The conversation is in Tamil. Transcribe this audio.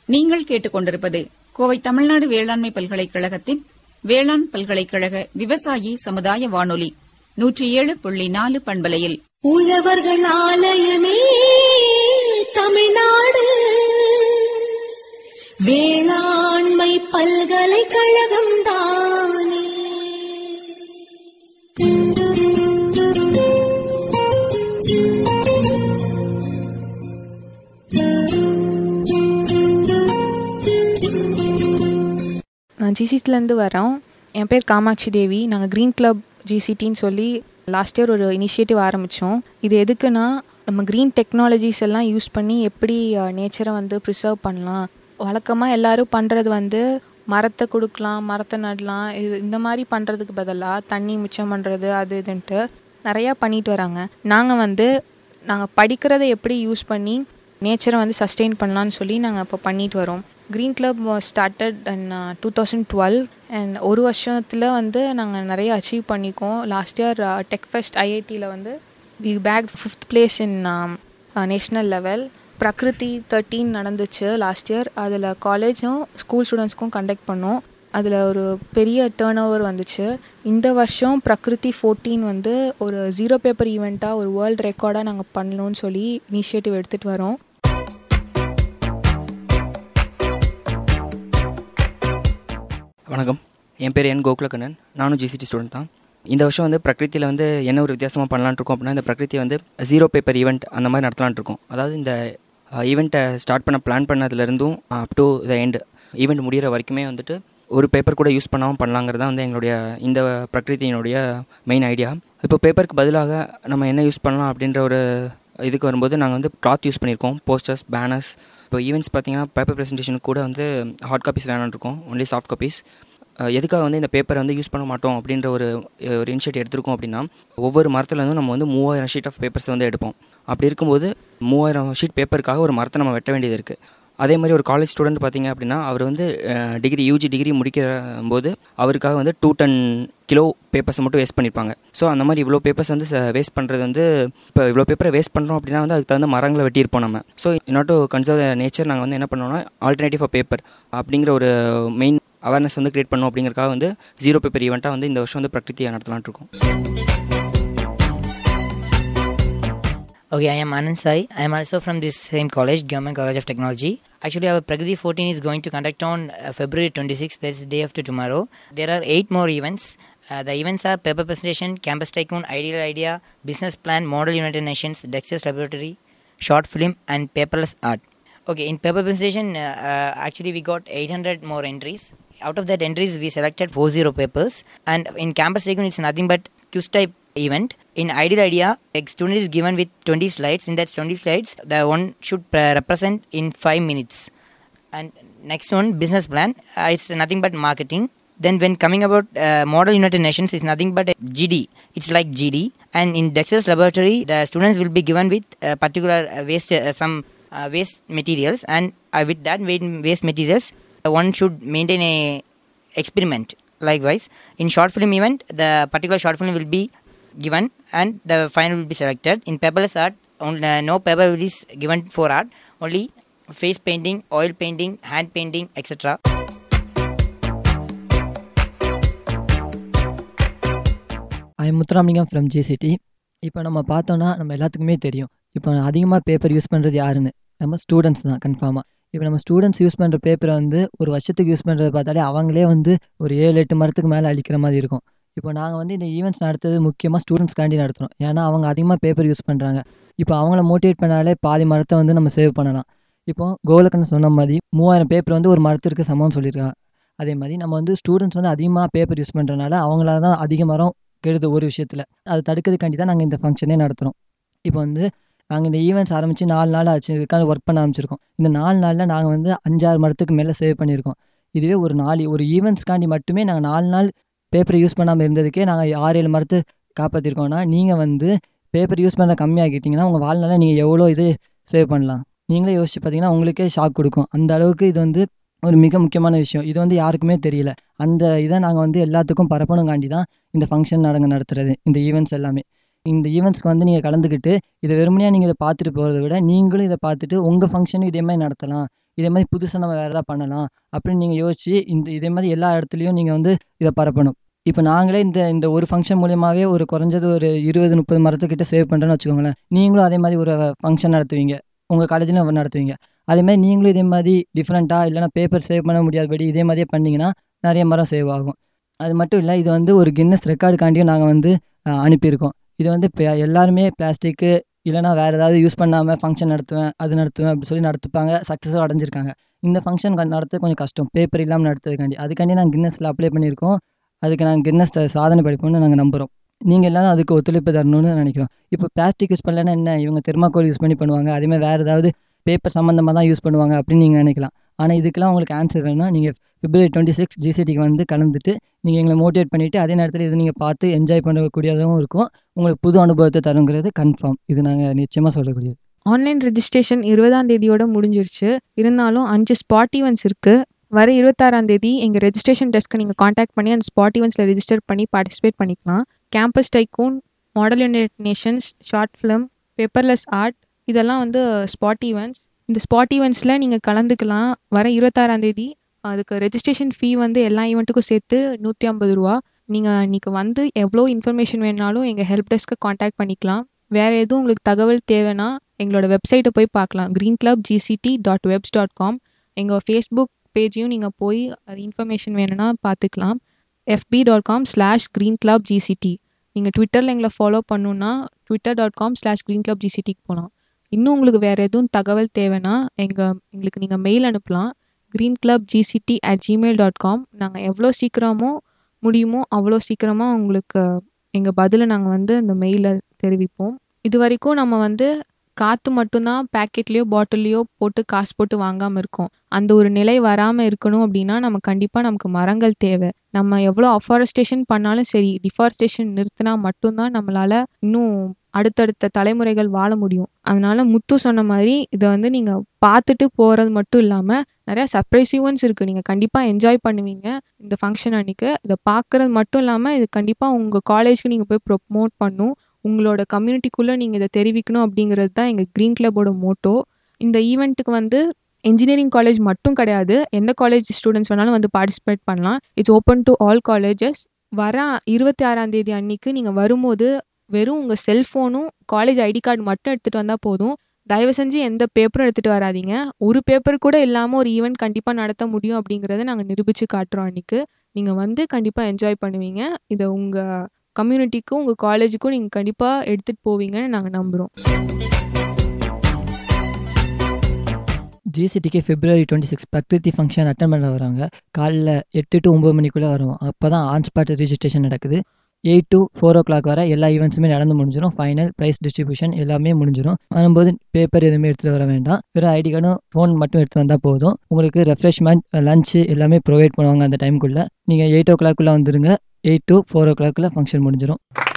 நீங்கள் கேட்டுக்கொண்டிருப்பது கோவை தமிழ்நாடு வேளாண்மை பல்கலைக்கழகத்தின் வேளாண் பல்கலைக்கழக விவசாயி சமுதாய வானொலி நூற்றி ஏழு புள்ளி நாலு பண்பலையில் உழவர்கள் ஆலயமே தமிழ்நாடு வேளாண்மை பல்கலைக்கழகம் தானே நான் ஜிசிடிலேருந்து வரோம் என் பேர் காமாட்சி தேவி நாங்கள் க்ரீன் கிளப் ஜிசிடின்னு சொல்லி லாஸ்ட் இயர் ஒரு இனிஷியேட்டிவ் ஆரம்பித்தோம் இது எதுக்குன்னா நம்ம க்ரீன் டெக்னாலஜிஸ் எல்லாம் யூஸ் பண்ணி எப்படி நேச்சரை வந்து ப்ரிசர்வ் பண்ணலாம் வழக்கமாக எல்லாரும் பண்ணுறது வந்து மரத்தை கொடுக்கலாம் மரத்தை நடலாம் இது இந்த மாதிரி பண்ணுறதுக்கு பதிலாக தண்ணி மிச்சம் பண்ணுறது அது இதுன்ட்டு நிறையா பண்ணிட்டு வராங்க நாங்கள் வந்து நாங்கள் படிக்கிறதை எப்படி யூஸ் பண்ணி நேச்சரை வந்து சஸ்டெயின் பண்ணலான்னு சொல்லி நாங்கள் இப்போ பண்ணிட்டு வரோம் green club started and two thousand twelve and ஒரு வருஷத்தில் வந்து நாங்கள் நிறைய அச்சீவ் பண்ணிக்கோம் லாஸ்ட் இயர் டெக் ஃபெஸ்ட் ஐஐடியில் வந்து we bag fifth place in national level Prakriti thirteen நடந்துச்சு லாஸ்ட் இயர் அதில் காலேஜும் ஸ்கூல் ஸ்டூடெண்ட்ஸ்க்கும் கண்டக்ட் பண்ணோம் அதில் ஒரு பெரிய டேர்ன் ஓவர் வந்துச்சு இந்த வருஷம் பிரகிருதி ஃபோர்டீன் வந்து ஒரு ஜீரோ பேப்பர் ஈவெண்ட்டாக ஒரு வேர்ல்டு ரெக்கார்டாக நாங்கள் பண்ணணும்னு சொல்லி இனிஷியேட்டிவ் எடுத்துகிட்டு வரோம் வணக்கம் என் பேர் என் கோகுலக்கண்ணன் நானும் ஜிசிடி ஸ்டூடெண்ட் தான் இந்த வருஷம் வந்து பிரகிருத்தியில் வந்து என்ன ஒரு வித்தியாசமாக பண்ணலான்னு இருக்கோம் அப்படின்னா இந்த பிரகிருத்தியை வந்து ஜீரோ பேப்பர் ஈவெண்ட் அந்த மாதிரி நடத்தலான்னு இருக்கோம் அதாவது இந்த ஈவெண்ட்டை ஸ்டார்ட் பண்ண பிளான் பண்ணதுலேருந்தும் up to the end event முடிகிற வரைக்குமே வந்துட்டு ஒரு பேப்பர் கூட யூஸ் பண்ணாமல் பண்ணலாங்கிறது தான் வந்து எங்களுடைய இந்த பிரகிருத்தியினுடைய மெயின் ஐடியா இப்போ பேப்பருக்கு பதிலாக நம்ம என்ன யூஸ் பண்ணலாம் அப்படின்ற ஒரு இதுக்கு வரும்போது நாங்கள் வந்து கிளாத் யூஸ் பண்ணியிருக்கோம் போஸ்டர்ஸ் பேனர்ஸ் இப்போ ஈவெண்ட்ஸ் பார்த்தீங்கன்னா பேப்பர் ப்ரெசன்டேஷனுக்கு கூட வந்து ஹார்ட் காப்பீஸ் வேணான்னு இருக்கும் ஒன்லி சாஃப்ட் காப்பீஸ் எதுக்காக வந்து இந்த பேப்பரை வந்து யூஸ் பண்ண மாட்டோம் அப்படின்ற ஒரு ஒரு இனிஷியேட் எடுத்திருக்கோம் அப்படின்னா ஒவ்வொரு மரத்துலேருந்து நம்ம வந்து மூவாயிரம் ஷீட் ஆஃப் பேப்பர்ஸ் வந்து எடுப்போம் அப்படி இருக்கும்போது மூவாயிரம் ஷீட் பேப்பருக்காக ஒரு மரத்தை நம்ம வெட்ட வேண்டியது இருக்குது அதே மாதிரி ஒரு காலேஜ் ஸ்டூடெண்ட் பார்த்தீங்க அப்படின்னா அவர் வந்து டிகிரி யூஜி டிகிரி முடிக்கிற போது அவருக்காக வந்து டூ டன் கிலோ பேப்பர்ஸை மட்டும் வேஸ்ட் பண்ணியிருப்பாங்க ஸோ அந்த மாதிரி இவ்வளோ பேப்பர்ஸ் வந்து வேஸ்ட் பண்ணுறது வந்து இப்போ இவ்வளோ பேப்பரை வேஸ்ட் பண்ணுறோம் அப்படின்னா வந்து அதுக்கு தகுந்த மரங்களை வெட்டியிருப்போம் நம்ம so not to conserve nature நாங்கள் வந்து என்ன பண்ணோம்னா ஆல்டர்னேட்டிவ் ஆஃப் பேப்பர் அப்படிங்கிற ஒரு மெயின் அவேர்னஸ் வந்து கிரியேட் பண்ணோம் அப்படிங்கிறக்காக வந்து ஜீரோ பேப்பர் ஈவெண்ட்டாக வந்து இந்த வருஷம் வந்து பிரகிருத்தியை நடத்தலான் இருக்கோம் Okay, I am Anand Sai. I am also from this same college, Government College of Technology. Actually, our Pragati 14 is going to conduct on uh, February 26th, that is the day after tomorrow. There are eight more events. Uh, the events are paper presentation, campus tycoon, ideal idea, business plan, model United Nations, Dexter's laboratory, short film, and paperless art. Okay, in paper presentation, uh, uh, actually we got 800 more entries. Out of that entries, we selected 40 papers. And in campus tycoon, it's nothing but quiz type event. In ideal idea, a student is given with 20 slides. In that 20 slides, the one should uh, represent in 5 minutes. And next one, business plan. Uh, it's nothing but marketing. Then when coming about uh, model United Nations, it's nothing but a GD. It's like GD. And in Dexter's laboratory, the students will be given with uh, particular uh, waste, uh, some uh, waste materials. And uh, with that wa- waste materials, uh, one should maintain a experiment. Likewise, in short film event, the particular short film will be given and the final will be selected. In paperless art, on, uh, no paper is given for art. Only face painting, oil painting, hand painting, etc. I Muthuramalingam from GCT இப்போ நம்ம பார்த்தோன்னா நம்ம எல்லாத்துக்குமே தெரியும் இப்போ அதிகமாக பேப்பர் யூஸ் பண்ணுறது யாருன்னு நம்ம ஸ்டூடெண்ட்ஸ் தான் கன்ஃபார்மாக இப்போ நம்ம ஸ்டூடெண்ட்ஸ் யூஸ் பண்ணுற பேப்பரை வந்து ஒரு வருஷத்துக்கு யூஸ் பண்ணுறத பார்த்தாலே அவங்களே வந்து ஒரு ஏழு எட்டு மரத்துக்கு மேலே அழிக்கிற மாதிரி இருக்கும் இப்போ நாங்கள் வந்து இந்த ஈவெண்ட்ஸ் நடத்துறது முக்கியமாக ஸ்டூடெண்ட்ஸ்காண்டி நடத்துகிறோம் ஏன்னா அவங்க அதிகமாக பேப்பர் யூஸ் பண்ணுறாங்க இப்போ அவங்கள மோட்டிவேட் பண்ணாலே பாதி மரத்தை வந்து நம்ம சேவ் பண்ணலாம் இப்போ கோலக்கண்ணன் சொன்ன மாதிரி மூவாயிரம் பேப்பர் வந்து ஒரு மரத்திற்கு சமம்னு சொல்லியிருக்காங்க அதே மாதிரி நம்ம வந்து ஸ்டூடெண்ட்ஸ் வந்து அதிகமாக பேப்பர் யூஸ் பண்ணுறதுனால அவங்களால தான் அதிக மரம் கெடுது ஒரு விஷயத்தில் அதை தடுக்கிறதுக்காண்டி தான் நாங்கள் இந்த ஃபங்க்ஷனே நடத்துகிறோம் இப்போ வந்து நாங்கள் இந்த ஈவெண்ட்ஸ் ஆரம்பித்து நாலு நாள் ஆச்சு இதுக்காக ஒர்க் பண்ண ஆரம்பிச்சிருக்கோம் இந்த நாலு நாளில் நாங்கள் வந்து அஞ்சாறு மரத்துக்கு மேலே சேவ் பண்ணியிருக்கோம் இதுவே ஒரு நாலு ஒரு ஈவெண்ட்ஸ்க்காண்டி மட்டுமே நாங்கள் நாலு நாள் பேப்பரை யூஸ் பண்ணாமல் இருந்ததுக்கே நாங்கள் ஆறு ஏழு மரத்தை காப்பாற்றிருக்கோம்னா நீங்கள் வந்து பேப்பர் யூஸ் பண்ண கம்மியாக்கிட்டிங்கன்னா உங்கள் வாழ்நாளில் நீங்கள் எவ்வளோ இது சேவ் பண்ணலாம் நீங்களே யோசிச்சு பார்த்தீங்கன்னா உங்களுக்கே ஷாக் கொடுக்கும் அந்த அளவுக்கு இது வந்து ஒரு மிக முக்கியமான விஷயம் இது வந்து யாருக்குமே தெரியல அந்த இதை நாங்கள் வந்து எல்லாத்துக்கும் பரப்பணுங்காண்டி தான் இந்த ஃபங்க்ஷன் நடங்க நடத்துறது இந்த ஈவெண்ட்ஸ் எல்லாமே இந்த ஈவெண்ட்ஸ்க்கு வந்து நீங்கள் கலந்துக்கிட்டு இதை வெறுமனையாக நீங்கள் இதை பார்த்துட்டு போகிறத விட நீங்களும் இதை பார்த்துட்டு உங்கள் ஃபங்க்ஷனும் இதே மாதிரி நடத்தலாம் இதே மாதிரி புதுசாக நம்ம வேறு எதாவது பண்ணலாம் அப்படின்னு நீங்கள் யோசிச்சு இந்த இதே மாதிரி எல்லா இடத்துலையும் நீங்கள் வந்து இதை பரப்பணும் இப்போ நாங்களே இந்த இந்த ஒரு ஃபங்க்ஷன் மூலியமாகவே ஒரு குறைஞ்சது ஒரு இருபது முப்பது மரத்துக்கிட்ட சேவ் பண்ணுறேன்னு வச்சுக்கோங்களேன் நீங்களும் அதே மாதிரி ஒரு ஃபங்க்ஷன் நடத்துவீங்க உங்கள் காலேஜில் நடத்துவீங்க அதே மாதிரி நீங்களும் இதே மாதிரி டிஃப்ரெண்ட்டாக இல்லைனா பேப்பர் சேவ் பண்ண முடியாதபடி இதே மாதிரியே பண்ணிங்கன்னா நிறைய மரம் சேவ் ஆகும் அது மட்டும் இல்லை இது வந்து ஒரு கின்னஸ் ரெக்கார்டுக்காண்டியும் நாங்கள் வந்து அஹ், அனுப்பியிருக்கோம் இது வந்து இப்போ எல்லாருமே பிளாஸ்டிக்கு இல்லைனா வேறு ஏதாவது யூஸ் பண்ணாமல் ஃபங்க்ஷன் நடத்துவேன் அது நடத்துவேன் அப்படி சொல்லி நடத்துப்பாங்க சக்ஸஸும் அடைஞ்சிருக்காங்க இந்த ஃபங்க்ஷன் நடத்துறது கொஞ்சம் கஷ்டம் பேப்பர் இல்லாமல் நடத்துறதுக்காண்டி அதுக்காண்டி நாங்கள் கின்னஸில் அப்ளை பண்ணியிருக்கோம் அதுக்கு நாங்கள் கின்னஸ் சாதனை படிப்போம்னு நாங்கள் நம்புகிறோம் நீங்கள் எல்லாரும் அதுக்கு ஒத்துழைப்பு தரணும்னு நினைக்கிறோம் இப்போ பிளாஸ்டிக் யூஸ் பண்ணலன்னா என்ன இவங்க தெர்மாக்கோல் யூஸ் பண்ணி பண்ணுவாங்க அதேமாதிரி வேறு ஏதாவது பேப்பர் சம்மந்தமாக தான் யூஸ் பண்ணுவாங்க அப்படின்னு நீங்கள் நினைக்கலாம் ஆனால் இதுக்கெல்லாம் உங்களுக்கு ஆன்சர் வேணும்னா நீங்கள் பிப்ரவரி டுவெண்ட்டி சிக்ஸ் ஜிசிடிக்கு வந்து கலந்துட்டு நீங்கள் எங்களை மோட்டிவேட் பண்ணிவிட்டு அதே நேரத்தில் இது நீங்கள் பார்த்து என்ஜாய் பண்ணக்கூடியதாகவும் இருக்கும் உங்களுக்கு புது அனுபவத்தை தருங்கிறது கன்ஃபார்ம் இது நாங்கள் நிச்சயமாக சொல்லக்கூடியது ஆன்லைன் ரெஜிஸ்ட்ரேஷன் இருபதாம் தேதியோட முடிஞ்சிருச்சு இருந்தாலும் அஞ்சு ஸ்பாட் ஈவெண்ட்ஸ் இருக்குது வர இருபத்தாறாம் தேதி எங்கள் ரெஜிஸ்ட்ரேஷன் டெஸ்க்கை நீங்கள் காண்டாக்ட் பண்ணி அந்த ஸ்பாட் ஈவெண்ட்ஸில் ரெஜிஸ்டர் பண்ணி பார்ட்டிசிபேட் பண்ணிக்கலாம் campus tycoon model unite nations short film paperless art இதெல்லாம் வந்து ஸ்பாட் ஈவெண்ட்ஸ் இந்த ஸ்பாட் ஈவெண்ட்ஸில் நீங்கள் கலந்துக்கலாம் வர இருபத்தாறாம் தேதி அதுக்கு ரெஜிஸ்ட்ரேஷன் ஃபீ வந்து எல்லா ஈவெண்ட்டுக்கும் சேர்த்து நூற்றி ஐம்பது ரூபா நீங்கள் இன்றைக்கி வந்து எவ்வளோ இன்ஃபர்மேஷன் வேணாலும் எங்கள் ஹெல்ப் டெஸ்க்கை காண்டாக்ட் பண்ணிக்கலாம் வேறு எதுவும் உங்களுக்கு தகவல் தேவைன்னா எங்களோட வெப்சைட்டை போய் பார்க்கலாம் green club GCT dot webs dot com எங்கள் ஃபேஸ்புக் பேஜையும் நீங்கள் போய் அது இன்ஃபர்மேஷன் வேணும்னா பார்த்துக்கலாம் FB dot com slash green club GCT நீங்கள் ட்விட்டரில் எங்களை ஃபாலோ பண்ணணுன்னா twitter dot com slash green club ஜிசிடிக்கு போகலாம் இன்னும் உங்களுக்கு வேறு எதுவும் தகவல் தேவைன்னா எங்கள் எங்களுக்கு நீங்கள் மெயில் அனுப்பலாம் green club GCT at gmail dot com நாங்கள் எவ்வளோ சீக்கிரமோ முடியுமோ அவ்வளோ சீக்கிரமாக உங்களுக்கு எங்கள் பதிலை நாங்கள் வந்து அந்த மெயிலில் தெரிவிப்போம் இது வரைக்கும் நம்ம வந்து காற்று மட்டும்தான் பேக்கெட்லேயோ பாட்டில்லையோ போட்டு காசு போட்டு வாங்காமல் இருக்கோம் அந்த ஒரு நிலை வராமல் இருக்கணும் அப்படின்னா நம்ம கண்டிப்பாக நமக்கு மரங்கள் தேவை நம்ம எவ்வளோ அஃபாரஸ்டேஷன் பண்ணாலும் சரி டிஃபாரஸ்டேஷன் நிறுத்தினா மட்டும்தான் நம்மளால் இன்னும் அடுத்தடுத்த தலைமுறைகள் வாழ முடியும் அதனால முத்து சொன்ன மாதிரி இதை வந்து நீங்கள் பார்த்துட்டு போகிறது மட்டும் இல்லாமல் நிறையா சர்ப்ரைஸ் ஈவெண்ட்ஸ் இருக்குது நீங்கள் கண்டிப்பாக என்ஜாய் பண்ணுவீங்க இந்த ஃபங்க்ஷன் அன்னைக்கு இதை பார்க்குறது மட்டும் இல்லாமல் இது கண்டிப்பாக உங்கள் காலேஜ்க்கு நீங்கள் போய் ப்ரொமோட் பண்ணும் உங்களோட கம்யூனிட்டிக்குள்ளே நீங்கள் இதை தெரிவிக்கணும் அப்படிங்கிறது தான் எங்கள் க்ரீன் கிளப்போட மோட்டோ இந்த ஈவெண்ட்டுக்கு வந்து இன்ஜினியரிங் காலேஜ் மட்டும் கிடையாது எந்த காலேஜ் ஸ்டூடெண்ட்ஸ் வேணாலும் வந்து பார்ட்டிசிபேட் பண்ணலாம் it's open to all colleges வர இருபத்தி ஆறாம் தேதி அன்னைக்கு நீங்கள் வரும்போது வெறும் உங்கள் செல்ஃபோனும் காலேஜ் ஐடி கார்டு மட்டும் எடுத்துகிட்டு வந்தால் போதும் தயவு செஞ்சு எந்த பேப்பரும் எடுத்துகிட்டு வராதீங்க ஒரு பேப்பர் கூட இல்லாமல் ஒரு ஈவெண்ட் கண்டிப்பாக நடத்த முடியும் அப்படிங்கிறத நாங்கள் நிரூபித்து காட்டுறோம் அன்றைக்கி நீங்கள் வந்து கண்டிப்பாக என்ஜாய் பண்ணுவீங்க இதை உங்கள் கம்யூனிட்டிக்கும் உங்கள் காலேஜுக்கும் நீங்கள் கண்டிப்பாக எடுத்துகிட்டு போவீங்கன்னு நாங்கள் நம்புகிறோம் ஜிசிடிக்கு February twenty six Prakriti function attend பண்ண வராங்க காலைல எட்டு டு ஒம்பது மணிக்குள்ளே வரும் அப்போ தான் ஆன் ஸ்பாட் ரிஜிஸ்ட்ரேஷன் நடக்குது eight to four o'clock வரை எல்லா ஈவெண்ட்ஸுமே நடந்து முடிஞ்சிடும் ஃபைனல் ப்ரைஸ் டிஸ்ட்ரிபியூஷன் எல்லாமே முடிஞ்சிடும் வரும்போது பேப்பர் எதுவுமே எடுத்துகிட்டு வர வேண்டாம் வெறும் ஐடி கார்டும் ஃபோன் மட்டும் எடுத்து வந்தால் போதும் உங்களுக்கு ரெஃப்ரெஷ்மெண்ட் லஞ்சு எல்லாமே ப்ரொவைட் பண்ணுவாங்க அந்த டைமுக்குள்ளே நீங்கள் எயிட் ஓ கிளாக்குள்ளே வந்துருங்க எயிட் டு ஃபோர் ஓ கிளாக்குள்ளே ஃபங்க்ஷன் முடிஞ்சிடும்